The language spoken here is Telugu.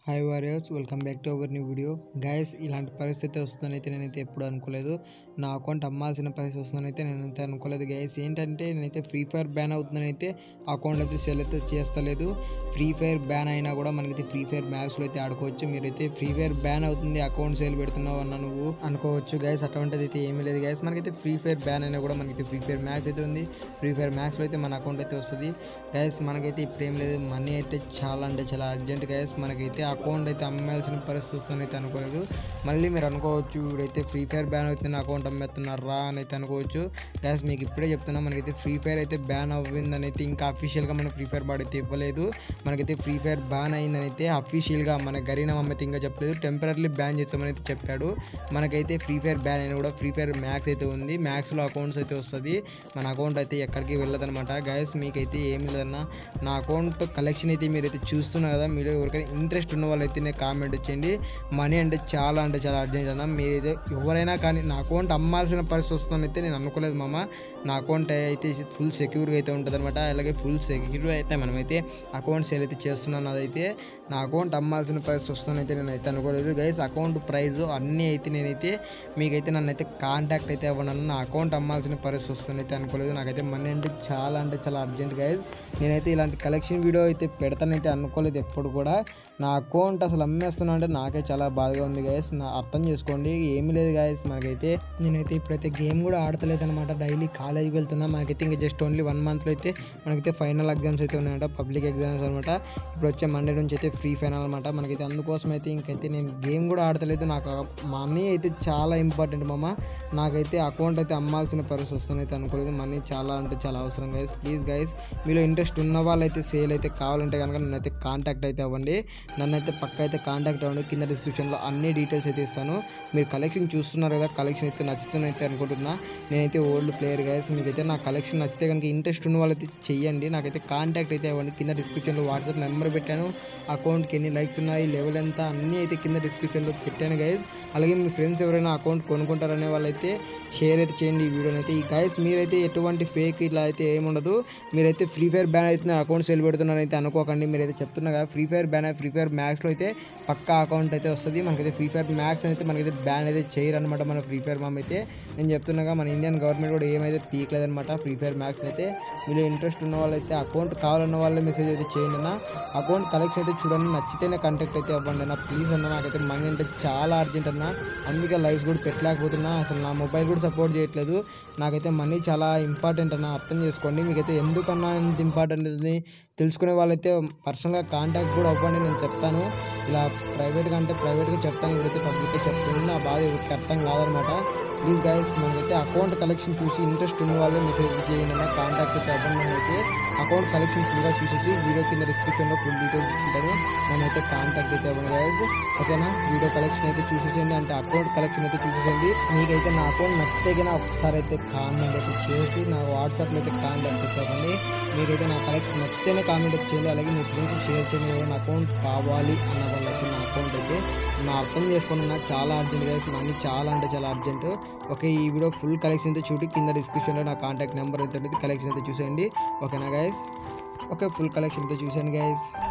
hi warriors welcome back to our new video guys ఇలాంటి పరిస్థితి వస్తుందని అయితే నేనైతే ఎప్పుడు అనుకోలేదు నా అకౌంట్ అమ్మాల్సిన పరిస్థితి వస్తుందని అయితే నేనైతే అనుకోలేదు గైస్ ఏంటంటే నేనైతే ఫ్రీ ఫైర్ బ్యాన్ అవుతుందని అయితే అకౌంట్ అయితే సెల్ అయితే చేస్తలేదు ఫ్రీ ఫైర్ బ్యాన్ అయినా కూడా మనకైతే ఫ్రీ ఫైర్ మ్యాక్స్లో అయితే ఆడుకోవచ్చు మీరైతే ఫ్రీ ఫైర్ బ్యాన్ అవుతుంది అకౌంట్ సేల్ పెడుతున్నావు అన్న నువ్వు అనుకోవచ్చు గైస్ అటువంటిది అయితే ఏమీ లేదు గైస్ మనకైతే ఫ్రీ ఫైర్ బ్యాన్ అయినా కూడా మనకైతే ఫ్రీ ఫైర్ మ్యాక్స్ అయితే ఉంది ఫ్రీ ఫైర్ మ్యాక్స్లో అయితే మన అకౌంట్ అయితే వస్తుంది గైస్ మనకైతే ఇప్పుడు ఏం లేదు మనీ అయితే చాలా అంటే చాలా అర్జెంట్ గైస్ మనకైతే అకౌంట్ అయితే అమ్మాల్సిన పరిస్థితి వస్తుందని అయితే అనుకోలేదు మళ్ళీ మీరు అనుకోవచ్చు వీడైతే ఫ్రీ ఫైర్ బ్యాన్ అవుతుంది అకౌంట్ అమ్మేస్తున్నారా అని అయితే అనుకోవచ్చు గైస్ మీకు ఇప్పుడే చెప్తున్నా మనకైతే ఫ్రీ ఫైర్ అయితే బ్యాన్ అవ్విందని అయితే ఇంకా అఫీషియల్గా మన ఫ్రీ ఫైర్ బాడీ అయితే ఇవ్వలేదు మనకైతే ఫ్రీ ఫైర్ బ్యాన్ అయిందని అయితే అఫీషియల్గా మన గరీనా అమ్మైతే ఇంకా చెప్పలేదు టెంపరీ బ్యాన్ చేస్తామని అయితే చెప్పాడు మనకైతే ఫ్రీ ఫైర్ బ్యాన్ అయినా కూడా ఫ్రీ ఫైర్ మ్యాక్స్ అయితే ఉంది మ్యాక్స్లో అకౌంట్స్ అయితే వస్తుంది మన అకౌంట్ అయితే ఎక్కడికి వెళ్ళదనమాట గైస్ మీకైతే ఏం లేదన్న నా అకౌంట్ కలెక్షన్ అయితే మీరైతే చూస్తున్నారు కదా మీరు ఎవరికైనా ఇంట్రెస్ట్ ఉన్న వాళ్ళైతే కామెంట్ వచ్చేయండి మనీ అంటే చాలా అంటే చాలా అర్జెంట్ అన్న మీరైతే ఎవరైనా కానీ నా అకౌంట్ అమ్మాల్సిన పరిస్థితి వస్తుందని అయితే నేను అనుకోలేదు మామ నా అకౌంట్ అయితే ఫుల్ సెక్యూర్గా అయితే ఉంటుంది అనమాట అలాగే ఫుల్ సెక్యూర్ అయితే మనమైతే అకౌంట్ సేల్ అయితే చేస్తున్నాను అదైతే నా అకౌంట్ అమ్మాల్సిన పరిస్థితి వస్తుందని అయితే నేను అయితే అనుకోలేదు గైస్ అకౌంట్ ప్రైస్ అన్నీ అయితే నేనైతే మీకైతే నన్ను అయితే కాంటాక్ట్ అయితే అవ్వను నా అకౌంట్ అమ్మాల్సిన పరిస్థితి వస్తుంది అయితే అనుకోలేదు నాకైతే మనీ అంటే చాలా అంటే చాలా అర్జెంట్ గైస్ నేనైతే ఇలాంటి కలెక్షన్ వీడియో అయితే పెడతానైతే అనుకోలేదు ఎప్పుడు కూడా నా అకౌంట్ అసలు అమ్మేస్తున్నా అంటే నాకే చాలా బాధగా ఉంది గైస్ నా అర్థం చేసుకోండి ఏమీ లేదు గైస్ మనకైతే నేనైతే ఇప్పుడైతే గేమ్ కూడా ఆడతలేదు అనమాట డైలీ కాలేజీకి వెళ్తున్నా మనకైతే ఇంకా జస్ట్ ఓన్లీ వన్ మంత్లో అయితే మనకైతే ఫైనల్ ఎగ్జామ్స్ అయితే ఉన్నాయంట పబ్లిక్ ఎగ్జామ్స్ అనమాట ఇప్పుడు వచ్చే మండే నుంచి అయితే ఫ్రీ ఫైనల్ అనమాట మనకైతే అందుకోసం అయితే ఇంకైతే నేను గేమ్ కూడా ఆడతలేదు నాకు మనీ అయితే చాలా ఇంపార్టెంట్ మామ నాకైతే అకౌంట్ అయితే అమ్మాల్సిన పరిస్థితి వస్తుంది అయితే అనుకోలేదు మనీ చాలా అంటే చాలా అవసరం గైస్ ప్లీజ్ గైస్ మీలో ఇంట్రెస్ట్ ఉన్న వాళ్ళైతే సేల్ అయితే కావాలంటే కనుక నన్నైతే కాంటాక్ట్ అయితే అవ్వండి నన్నైతే పక్క అయితే కాంటాక్ట్ అవ్వండి కింద డిస్క్రిప్షన్లో అన్ని డీటెయిల్స్ అయితే ఇస్తాను మీరు కలెక్షన్ చూస్తున్నారు కదా కలెక్షన్ అయితే నచ్చుతుంది అయితే అనుకుంటున్నా నేనైతే ఓల్డ్ ప్లేయర్ గైస్ మీకైతే నా కలెక్షన్ నచ్చితే కనుక ఇంట్రెస్ట్ ఉన్న వాళ్ళైతే చెయ్యండి నాకైతే కాంటాక్ట్ అయితే అవ్వండి కింద డిస్క్రిప్షన్లో వాట్సాప్ నెంబర్ పెట్టాను అకౌంట్కి ఎన్ని లైక్స్ ఉన్నాయి లెవెల్ ఎంత అన్నీ అయితే కింద డిస్క్రిప్షన్లో పెట్టాను గైస్ అలాగే మీ ఫ్రెండ్స్ ఎవరైనా అకౌంట్ కొనుక్కుంటారనే వాళ్ళైతే షేర్ అయితే చేయండి ఈ వీడియోని అయితే ఈ గైస్ మీరైతే ఎటువంటి ఫేక్ ఇట్లా అయితే ఏముండదు మీరైతే ఫ్రీ ఫైర్ బ్యాన్ అయితే అకౌంట్ సేల్ పెడుతున్నారని అయితే అనుకోకండి మీరైతే చెప్తున్నా కదా Free Fire ban Free Fire మ్యాక్స్లో అయితే పక్కా అకౌంట్ అయితే వస్తుంది మనకైతే ఫ్రీ ఫైర్ మ్యాక్స్ అయితే మనకైతే బ్యాన్ అయితే చేయరు అనమాట మన ఫ్రీ ఫైర్ మామ్ అయితే నేను చెప్తున్నాగా మన ఇండియన్ గవర్నమెంట్ కూడా ఏమైతే పీకలేదనమాట ఫ్రీ ఫైర్ మ్యాక్స్ అయితే మీరు ఇంట్రెస్ట్ ఉన్న వాళ్ళైతే అకౌంట్ కావాలన్న వాళ్ళే మెసేజ్ అయితే చేయండి అన్న అకౌంట్ కలెక్షన్ అయితే చూడండి నచ్చితేనే కాంటాక్ట్ అయితే అవ్వండి అన్న ప్లీజ్ అన్న నాకైతే మనీ అంటే చాలా అర్జెంట్ అన్న అందుకే లైఫ్స్ కూడా పెట్టలేకపోతున్నా అసలు నా మొబైల్ కూడా సపోర్ట్ చేయట్లేదు నాకైతే మనీ చాలా ఇంపార్టెంట్ అన్న అర్థం చేసుకోండి మీకైతే ఎందుకన్నా ఇంత ఇంపార్టెంట్ అని తెలుసుకునే వాళ్ళైతే పర్సనల్గా కాంటాక్ట్ కూడా అవ్వండి నేను చెప్తాను ఇలా ప్రైవేట్గా అంటే ప్రైవేట్గా చెప్తాను ఇప్పుడైతే పబ్లిక్గా చెప్తున్నాను నా బాధ ఎవరికి అర్థం కాదనమాట ప్లీజ్ గైస్ మనకైతే అకౌంట్ కలెక్షన్ చూసి ఇంట్రెస్ట్ ఉన్న వాళ్ళే మెసేజ్ చేయండి అన్న కాంటాక్ట్ అయితే అవ్వండి అయితే అకౌంట్ కలెక్షన్ ఫుల్గా చూసేసి వీడియో కింద డిస్క్రిప్షన్లో ఫుల్ డీటెయిల్స్ ఇచ్చింటాను నేనైతే కాంటాక్ట్ అయితే అవ్వండి గైస్ ఓకేనా వీడియో కలెక్షన్ అయితే చూసేసేయండి అంటే అకౌంట్ కలెక్షన్ అయితే చూసేసేయండి మీకైతే నా అకౌంట్ నచ్చితే కానీ ఒకసారి అయితే కామెంట్ అయితే చేసి నా వాట్సాప్లో అయితే కాంటాక్ట్ అయితే అవ్వండి మీకైతే నా కలెక్షన్ నచ్చితేనే కామెంట్ అయితే చేయండి అలాగే మీ ఫ్రెండ్స్కి షేర్ చేయండి ఎవరైనా అకౌంట్ కావాలి అన్న వాళ్ళైతే నా అకౌంట్ అయితే నా అర్థం చేసుకుని నాకు చాలా అర్జెంట్ గైస్ మనీ చాలా అంటే చాలా అర్జెంట్ ఓకే ఈ వీడియో ఫుల్ కలెక్షన్ అయితే చూడి కింద డిస్క్రిప్షన్లో నా కాంటాక్ట్ నెంబర్ అయితే కలెక్షన్ అయితే చూసేయండి ఓకేనా గైస్ ఓకే ఫుల్ కలెక్షన్ అయితే చూసాను గైస్